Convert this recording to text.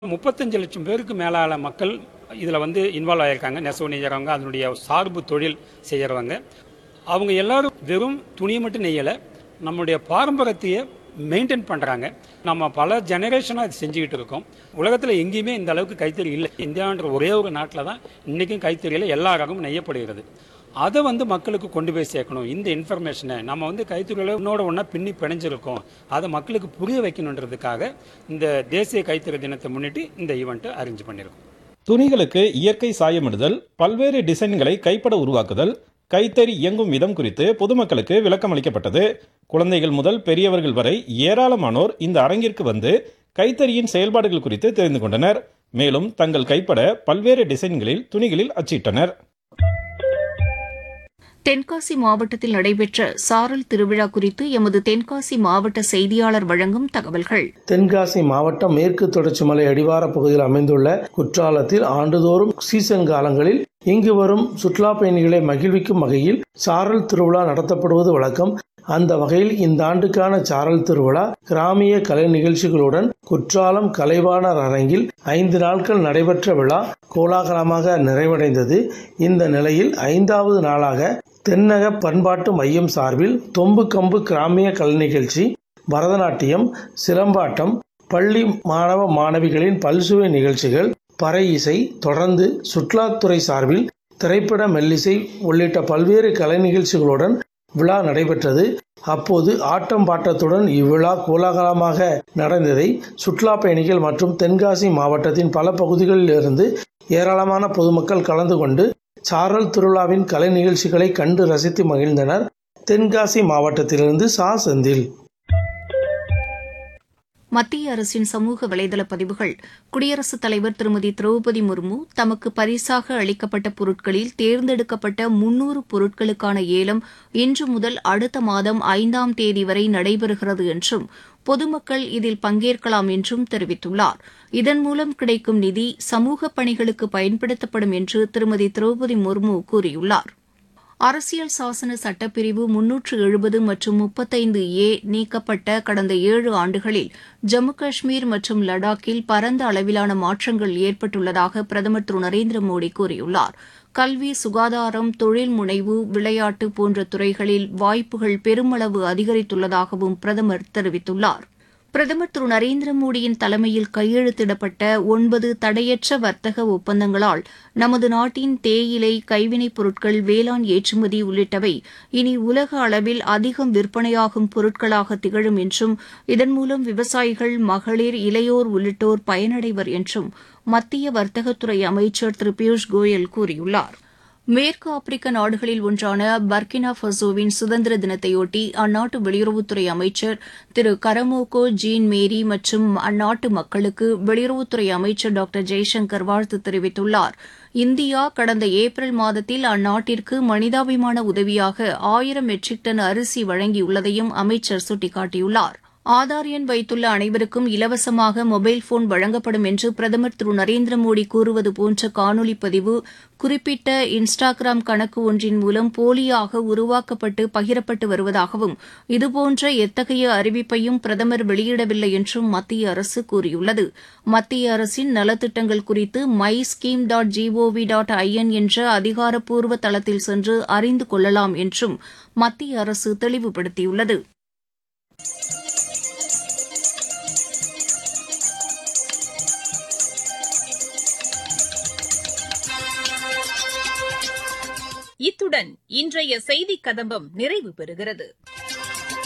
முப்பத்தஞ்சு லட்சம் பேருக்கு மேலான மக்கள் இதில் வந்து இன்வால்வ் ஆகியிருக்காங்க நெசவு நெய்யறவங்க அதனுடைய சார்பு தொழில் செய்கிறவங்க அவங்க எல்லாரும் வெறும் துணியை மட்டும் நெய்யலை நம்முடைய பாரம்பரியத்தையே மெயின்டைன் பண்ணுறாங்க நம்ம பல ஜெனரேஷனாக இது செஞ்சுக்கிட்டு இருக்கோம் உலகத்தில் எங்கேயுமே இந்த அளவுக்கு கைத்தறி இல்லை இந்தியான்ற ஒரே ஒரு நாட்டில் தான் இன்றைக்கும் கைத்தறியில் எல்லா ரகமும் நெய்யப்படுகிறது அதை வந்து மக்களுக்கு கொண்டு போய் சேர்க்கணும் இந்த இன்ஃபர்மேஷனை நம்ம வந்து கைத்தறியில் இன்னோட ஒன்றா பின்னி பிணைஞ்சிருக்கோம் அதை மக்களுக்கு புரிய வைக்கணுன்றதுக்காக இந்த தேசிய கைத்தறி தினத்தை முன்னிட்டு இந்த ஈவெண்ட்டை அரேஞ்ச் பண்ணியிருக்கோம் துணிகளுக்கு இயற்கை சாயமிடுதல் பல்வேறு டிசைன்களை கைப்பட உருவாக்குதல் கைத்தறி இயங்கும் விதம் குறித்து பொதுமக்களுக்கு விளக்கம் அளிக்கப்பட்டது குழந்தைகள் முதல் பெரியவர்கள் வரை ஏராளமானோர் இந்த அரங்கிற்கு வந்து கைத்தறியின் செயல்பாடுகள் குறித்து தெரிந்து கொண்டனர் மேலும் தங்கள் கைப்பட பல்வேறு டிசைன்களில் துணிகளில் அச்சிட்டனர் தென்காசி மாவட்டத்தில் நடைபெற்ற சாரல் திருவிழா குறித்து எமது தென்காசி மாவட்ட செய்தியாளர் வழங்கும் தகவல்கள் தென்காசி மாவட்டம் மேற்கு தொடர்ச்சி மலை அடிவார பகுதியில் அமைந்துள்ள குற்றாலத்தில் ஆண்டுதோறும் சீசன் காலங்களில் இங்கு வரும் சுற்றுலா பயணிகளை மகிழ்விக்கும் வகையில் சாரல் திருவிழா நடத்தப்படுவது வழக்கம் அந்த வகையில் இந்த ஆண்டுக்கான சாரல் திருவிழா கிராமிய கலை நிகழ்ச்சிகளுடன் குற்றாலம் கலைவாணர் அரங்கில் ஐந்து நாட்கள் நடைபெற்ற விழா கோலாகலமாக நிறைவடைந்தது இந்த நிலையில் ஐந்தாவது நாளாக தென்னக பண்பாட்டு மையம் சார்பில் தொம்பு கம்பு கிராமிய கலை நிகழ்ச்சி பரதநாட்டியம் சிலம்பாட்டம் பள்ளி மாணவ மாணவிகளின் பல்சுவை நிகழ்ச்சிகள் பறை இசை தொடர்ந்து சுற்றுலாத்துறை சார்பில் திரைப்பட மெல்லிசை உள்ளிட்ட பல்வேறு கலை நிகழ்ச்சிகளுடன் விழா நடைபெற்றது அப்போது ஆட்டம் பாட்டத்துடன் இவ்விழா கோலாகலமாக நடந்ததை சுற்றுலா பயணிகள் மற்றும் தென்காசி மாவட்டத்தின் பல பகுதிகளில் இருந்து ஏராளமான பொதுமக்கள் கலந்து கொண்டு சாரல் திருவிழாவின் கலை நிகழ்ச்சிகளை கண்டு ரசித்து மகிழ்ந்தனர் தென்காசி மாவட்டத்திலிருந்து சா செந்தில் மத்திய அரசின் சமூக வலைதள பதிவுகள் குடியரசுத் தலைவர் திருமதி திரௌபதி முர்மு தமக்கு பரிசாக அளிக்கப்பட்ட பொருட்களில் தேர்ந்தெடுக்கப்பட்ட முன்னூறு பொருட்களுக்கான ஏலம் இன்று முதல் அடுத்த மாதம் ஐந்தாம் தேதி வரை நடைபெறுகிறது என்றும் பொதுமக்கள் இதில் பங்கேற்கலாம் என்றும் தெரிவித்துள்ளார் இதன் மூலம் கிடைக்கும் நிதி சமூக பணிகளுக்கு பயன்படுத்தப்படும் என்று திருமதி திரௌபதி முர்மு கூறியுள்ளார் அரசியல் சாசன சட்டப்பிரிவு முன்னூற்று எழுபது மற்றும் முப்பத்தைந்து ஏ நீக்கப்பட்ட கடந்த ஏழு ஆண்டுகளில் ஜம்மு காஷ்மீர் மற்றும் லடாக்கில் பரந்த அளவிலான மாற்றங்கள் ஏற்பட்டுள்ளதாக பிரதமர் திரு நரேந்திர மோடி கூறியுள்ளார் கல்வி சுகாதாரம் தொழில் முனைவு விளையாட்டு போன்ற துறைகளில் வாய்ப்புகள் பெருமளவு அதிகரித்துள்ளதாகவும் பிரதமர் தெரிவித்துள்ளார் பிரதமர் திரு நரேந்திர மோடியின் தலைமையில் கையெழுத்திடப்பட்ட ஒன்பது தடையற்ற வர்த்தக ஒப்பந்தங்களால் நமது நாட்டின் தேயிலை கைவினைப் பொருட்கள் வேளாண் ஏற்றுமதி உள்ளிட்டவை இனி உலக அளவில் அதிகம் விற்பனையாகும் பொருட்களாக திகழும் என்றும் இதன் மூலம் விவசாயிகள் மகளிர் இளையோர் உள்ளிட்டோர் பயனடைவர் என்றும் மத்திய வர்த்தகத்துறை அமைச்சர் திரு பியூஷ் கோயல் கூறியுள்ளார் மேற்கு ஆப்பிரிக்க நாடுகளில் ஒன்றான பர்கினா ஃபசோவின் சுதந்திர தினத்தையொட்டி அந்நாட்டு வெளியுறவுத்துறை அமைச்சர் திரு கரமோகோ ஜீன் மேரி மற்றும் அந்நாட்டு மக்களுக்கு வெளியுறவுத்துறை அமைச்சர் டாக்டர் ஜெய்சங்கர் வாழ்த்து தெரிவித்துள்ளார் இந்தியா கடந்த ஏப்ரல் மாதத்தில் அந்நாட்டிற்கு மனிதாபிமான உதவியாக ஆயிரம் மெட்ரிக் டன் அரிசி வழங்கியுள்ளதையும் அமைச்சர் சுட்டிக்காட்டியுள்ளார் ஆதார் எண் வைத்துள்ள அனைவருக்கும் இலவசமாக மொபைல் போன் வழங்கப்படும் என்று பிரதமர் திரு நரேந்திர மோடி கூறுவது போன்ற காணொலி பதிவு குறிப்பிட்ட இன்ஸ்டாகிராம் கணக்கு ஒன்றின் மூலம் போலியாக உருவாக்கப்பட்டு பகிரப்பட்டு வருவதாகவும் இதுபோன்ற எத்தகைய அறிவிப்பையும் பிரதமர் வெளியிடவில்லை என்றும் மத்திய அரசு கூறியுள்ளது மத்திய அரசின் நலத்திட்டங்கள் குறித்து my scheme dot GOV dot IN என்ற அதிகாரப்பூர்வ தளத்தில் சென்று அறிந்து கொள்ளலாம் என்றும் மத்திய அரசு தெளிவுபடுத்தியுள்ளது இத்துடன் இன்றைய செய்திக் கதம்பம் நிறைவு பெறுகிறது